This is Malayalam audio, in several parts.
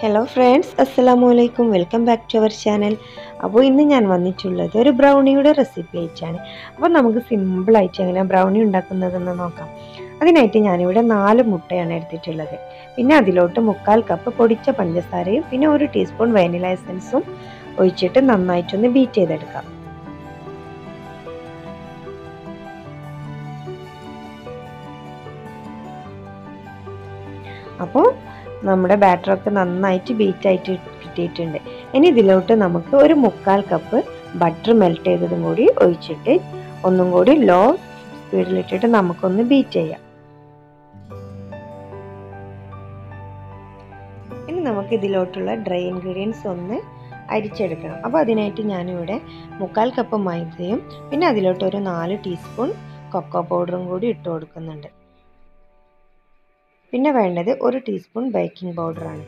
ഹലോ ഫ്രണ്ട്സ് അസ്സലാമു അലൈക്കും welcome back to our channel അപ്പോൾ ഇന്ന് ഞാൻ വന്നിട്ടുള്ളത് ഒരു ബ്രൗണിയുടെ റെസിപ്പി ആയിട്ടാണ് അപ്പോൾ നമുക്ക് സിമ്പിളായിട്ട് എങ്ങനെ ബ്രൗണി ഉണ്ടാക്കുന്നതെന്ന് നോക്കാം അതിനായിട്ട് ഞാനിവിടെ നാല് മുട്ടയാണ് എടുത്തിട്ടുള്ളത് പിന്നെ അതിലോട്ട് മുക്കാൽ കപ്പ് പൊടിച്ച പഞ്ചസാരയും പിന്നെ ഒരു ടീസ്പൂൺ വാനില എസൻസും ഒഴിച്ചിട്ട് നന്നായിട്ടൊന്ന് ബീറ്റ് ചെയ്തെടുക്കാം അപ്പോൾ നമ്മുടെ ബാറ്ററൊക്കെ നന്നായിട്ട് ബീറ്റ് ആയിട്ട് കിട്ടിയിട്ടുണ്ട് ഇനി ഇതിലോട്ട് നമുക്ക് ഒരു മുക്കാൽ കപ്പ് ബട്ടർ മെൽറ്റ് ചെയ്തതും കൂടി ഒഴിച്ചിട്ട് ഒന്നും കൂടി ലോ സ്പീഡിലിട്ടിട്ട് നമുക്കൊന്ന് ബീറ്റ് ചെയ്യാം ഇനി നമുക്ക് ഇതിലോട്ടുള്ള ഡ്രൈ ഇൻഗ്രീഡിയൻസ് ഒന്ന് അരിച്ചെടുക്കണം അപ്പോൾ അതിനായിട്ട് ഞാനിവിടെ മുക്കാൽ കപ്പ് മൈദയും പിന്നെ അതിലോട്ട് ഒരു നാല് ടീസ്പൂൺ കൊക്കോ പൗഡറും കൂടി ഇട്ട് കൊടുക്കുന്നുണ്ട് പിന്നെ വേണ്ടത് ഒരു ടീസ്പൂൺ ബേക്കിംഗ് പൗഡറാണ്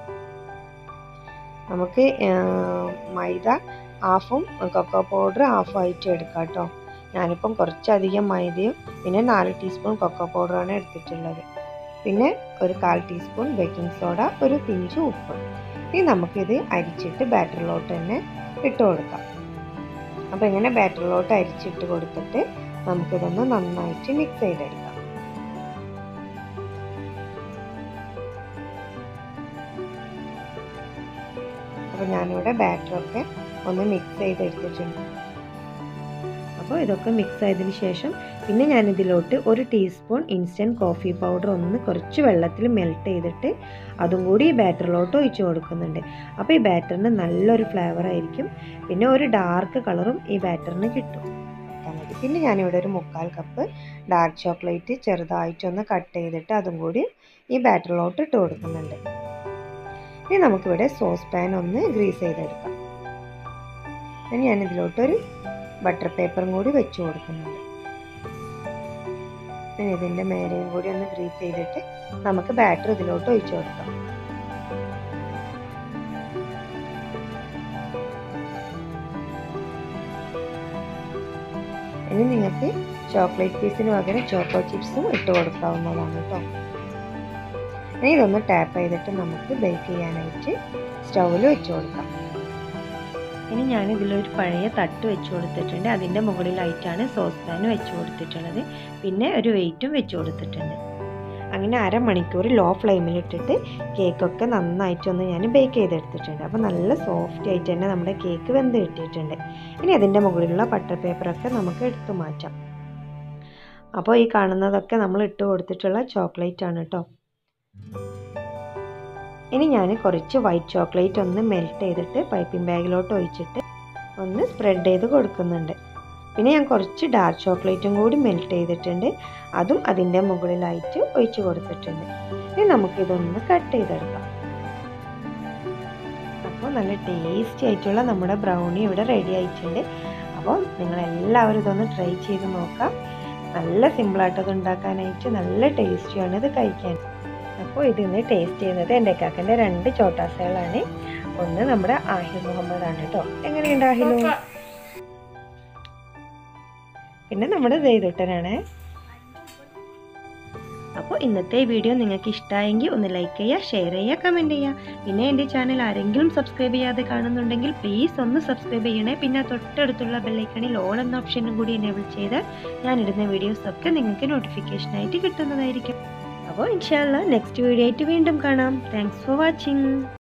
നമുക്ക് മൈദ ഹാഫും കൊക്കോ പൗഡർ ഹാഫും ആയിട്ട് എടുക്കാം കേട്ടോ ഞാനിപ്പം കുറച്ചധികം മൈദയും പിന്നെ നാല് ടീസ്പൂൺ കൊക്കോ പൗഡറാണ് എടുത്തിട്ടുള്ളത് പിന്നെ ഒരു കാൽ ടീസ്പൂൺ ബേക്കിംഗ് സോഡ ഒരു പിഞ്ച് ഉപ്പ് ഇനി നമുക്കിത് അരിച്ചിട്ട് ബാറ്ററിലോട്ട് തന്നെ ഇട്ട് കൊടുക്കാം അപ്പോൾ ഇങ്ങനെ ബാറ്ററിലോട്ട് അരിച്ചിട്ട് കൊടുത്തിട്ട് നമുക്കിതൊന്ന് നന്നായിട്ട് മിക്സ് ചെയ്തെടുക്കാം അപ്പോൾ ഞാനിവിടെ ബാറ്ററൊക്കെ ഒന്ന് മിക്സ് ചെയ്തെടുത്തിട്ടുണ്ട് അപ്പോൾ ഇതൊക്കെ മിക്സ് ആയതിന് ശേഷം പിന്നെ ഞാനിതിലോട്ട് ഒരു ടീസ്പൂൺ ഇൻസ്റ്റൻറ്റ് കോഫി പൗഡർ ഒന്ന് കുറച്ച് വെള്ളത്തിൽ മെൽറ്റ് ചെയ്തിട്ട് അതും കൂടി ഈ ബാറ്ററിലോട്ട് ഒഴിച്ച് കൊടുക്കുന്നുണ്ട് അപ്പോൾ ഈ ബാറ്ററിന് നല്ലൊരു ഫ്ലേവർ ആയിരിക്കും പിന്നെ ഒരു ഡാർക്ക് കളറും ഈ ബാറ്ററിന് കിട്ടും പിന്നെ ഞാനിവിടെ ഒരു മുക്കാൽ കപ്പ് ഡാർക്ക് ചോക്ലേറ്റ് ചെറുതായിട്ടൊന്ന് കട്ട് ചെയ്തിട്ട് അതും കൂടി ഈ ബാറ്ററിലോട്ട് ഇട്ട് കൊടുക്കുന്നുണ്ട് ഇനി നമുക്കിവിടെ സോസ് പാൻ ഒന്ന് ഗ്രീസ് ചെയ്തെടുക്കാം ഇനി ഞാനിതിലോട്ടൊരു ബട്ടർ പേപ്പറും കൂടി വെച്ച് കൊടുക്കുന്നുണ്ട് ഇനി ഇതിൻ്റെ മേലെയും കൂടി ഒന്ന് ഗ്രീസ് ചെയ്തിട്ട് നമുക്ക് ബാറ്റർ ഇതിലോട്ട് ഒഴിച്ചു കൊടുക്കാം ഇനി നിങ്ങൾക്ക് ചോക്ലേറ്റ് പീസിന് പകരം ചോക്കോ ചിപ്സും ഇട്ട് കൊടുക്കാവുന്നതാണ് കേട്ടോ ഇനി ഇതൊന്ന് ടാപ്പ് ചെയ്തിട്ട് നമുക്ക് ബേക്ക് ചെയ്യാനായിട്ട് സ്റ്റൗവിൽ വെച്ച് കൊടുക്കാം ഇനി ഞാൻ ഇതിലൊരു പഴയ തട്ട് വെച്ച് കൊടുത്തിട്ടുണ്ട് അതിൻ്റെ മുകളിലായിട്ടാണ് സോസ് പാൻ വെച്ച് കൊടുത്തിട്ടുള്ളത് പിന്നെ ഒരു വെയിറ്റും വെച്ച് കൊടുത്തിട്ടുണ്ട് അങ്ങനെ അരമണിക്കൂർ ലോ ഫ്ലെയിമിലിട്ടിട്ട് കേക്കൊക്കെ നന്നായിട്ടൊന്ന് ഞാൻ ബേക്ക് ചെയ്തെടുത്തിട്ടുണ്ട് അപ്പോൾ നല്ല സോഫ്റ്റ് ആയിട്ട് തന്നെ നമ്മുടെ കേക്ക് വെന്ത് കിട്ടിയിട്ടുണ്ട് ഇനി അതിൻ്റെ മുകളിലുള്ള ബട്ടർ പേപ്പറൊക്കെ നമുക്ക് എടുത്തു മാറ്റാം അപ്പോൾ ഈ കാണുന്നതൊക്കെ നമ്മൾ ഇട്ട് കൊടുത്തിട്ടുള്ള ചോക്ലേറ്റ് ആണ് കേട്ടോ ഇനി ഞാൻ കുറച്ച് വൈറ്റ് ചോക്ലേറ്റ് ഒന്ന് മെൽറ്റ് ചെയ്തിട്ട് പൈപ്പിംഗ് ബാഗിലോട്ട് ഒഴിച്ചിട്ട് ഒന്ന് സ്പ്രെഡ് ചെയ്ത് കൊടുക്കുന്നുണ്ട് പിന്നെ ഞാൻ കുറച്ച് ഡാർക്ക് ചോക്ലേറ്റും കൂടി മെൽറ്റ് ചെയ്തിട്ടുണ്ട് അതും അതിൻ്റെ മുകളിലായിട്ട് ഒഴിച്ചു കൊടുത്തിട്ടുണ്ട് ഇനി നമുക്കിതൊന്ന് കട്ട് ചെയ്തെടുക്കാം അപ്പോൾ നല്ല ടേസ്റ്റി ആയിട്ടുള്ള നമ്മുടെ ബ്രൗണി ഇവിടെ റെഡി ആയിട്ടുണ്ട് അപ്പോൾ നിങ്ങളെല്ലാവരും ഇതൊന്ന് ട്രൈ ചെയ്ത് നോക്കാം നല്ല സിമ്പിളായിട്ട് അത് ഉണ്ടാക്കാനായിട്ട് നല്ല ടേസ്റ്റിയാണ് ഇത് കഴിക്കാൻ അപ്പോൾ ഇതിന്ന് ടേസ്റ്റ് ചെയ്യുന്നത് എൻ്റെ കാക്കൻ്റെ രണ്ട് ചോട്ടാസകളാണ് ഒന്ന് നമ്മുടെ ആഹിൽ മുഹമ്മദ് ആണ് കേട്ടോ എങ്ങനെയുണ്ട് ആഹിലു പിന്നെ നമ്മുടെ ജയ്തുട്ടനാണ് അപ്പോൾ ഇന്നത്തെ വീഡിയോ നിങ്ങൾക്ക് ഇഷ്ടമായെങ്കിൽ ഒന്ന് ലൈക്ക് ചെയ്യുക ഷെയർ ചെയ്യുക കമൻറ്റ് ചെയ്യുക പിന്നെ എൻ്റെ ചാനൽ ആരെങ്കിലും സബ്സ്ക്രൈബ് ചെയ്യാതെ കാണുന്നുണ്ടെങ്കിൽ പ്ലീസ് ഒന്ന് സബ്സ്ക്രൈബ് ചെയ്യണേ പിന്നെ തൊട്ടടുത്തുള്ള ബെല്ലൈക്കണിൽ ഓൾ എന്ന ഓപ്ഷനും കൂടി എനേബിൾ ചെയ്ത് ഞാനിടുന്ന വീഡിയോസൊക്കെ നിങ്ങൾക്ക് നോട്ടിഫിക്കേഷനായിട്ട് കിട്ടുന്നതായിരിക്കും അപ്പോൾ ഇൻഷാല്ല നെക്സ്റ്റ് വീഡിയോ ആയിട്ട് വീണ്ടും കാണാം താങ്ക്സ് ഫോർ വാച്ചിങ്